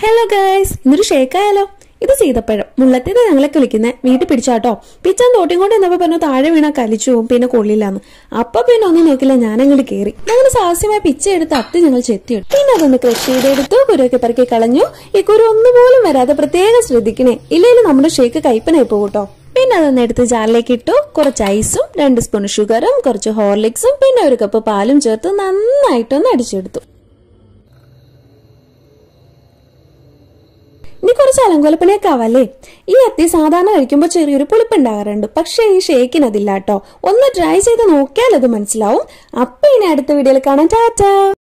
hello guys ഇന്നൊരു ഷേക്കായാലോ ഇത് സീതപ്പഴം മുള്ളത്തേത് ഞങ്ങളൊക്കെ വിളിക്കുന്നത് വീട്ടിൽ പിടിച്ചാട്ടോ പിച്ചാൻ തോട്ടിയും കൊണ്ട് എന്നപ്പോ പറഞ്ഞു താഴെ വീണാ കലിച്ചു പോവും പിന്നെ കൊള്ളില്ലാന്ന് അപ്പൊ പിന്നെ ഒന്നും നോക്കില്ല ഞാൻ അങ്ങോട്ട് കയറി ഞങ്ങൾ സാഹസ്യമായി പിച്ച എടുത്ത് അത്ത് ഞങ്ങൾ ചെത്തിയെടുത്തു പിന്നെ അതൊന്ന് കൃഷി ചെയ്തെടുത്തു കുരുവൊക്കെ പറക്കി കളഞ്ഞു ഈ കുരു ഒന്നുപോലും വരാതെ പ്രത്യേകം ശ്രദ്ധിക്കണേ ഇല്ലെങ്കിൽ നമ്മുടെ ഷേക്ക് കയ്പനായി പോകും പിന്നെ അതൊന്ന് എടുത്ത് ജാറിലേക്ക് ഇട്ടു കുറച്ച് ഐസും രണ്ട് സ്പൂൺ ഷുഗറും കുറച്ച് ഹോർലിക്സും പിന്നെ ഒരു കപ്പ് പാലും ചേർത്ത് നന്നായിട്ടൊന്ന് അടിച്ചെടുത്തു ഇനി കുറച്ച് അലങ്കോലപ്പണിയൊക്കെ ആവല്ലേ ഈ അത്തി സാധാരണ കഴിക്കുമ്പോൾ ചെറിയൊരു പുളിപ്പ് ഉണ്ടാകാറുണ്ട് പക്ഷേ ഈ ഷേക്കിന് അതില്ല കേട്ടോ ഒന്ന് ട്രൈ ചെയ്ത് നോക്കിയാൽ അത് മനസ്സിലാവും അപ്പൊ ഇനി അടുത്ത വീഡിയോയിൽ കാണാം ടാറ്റാ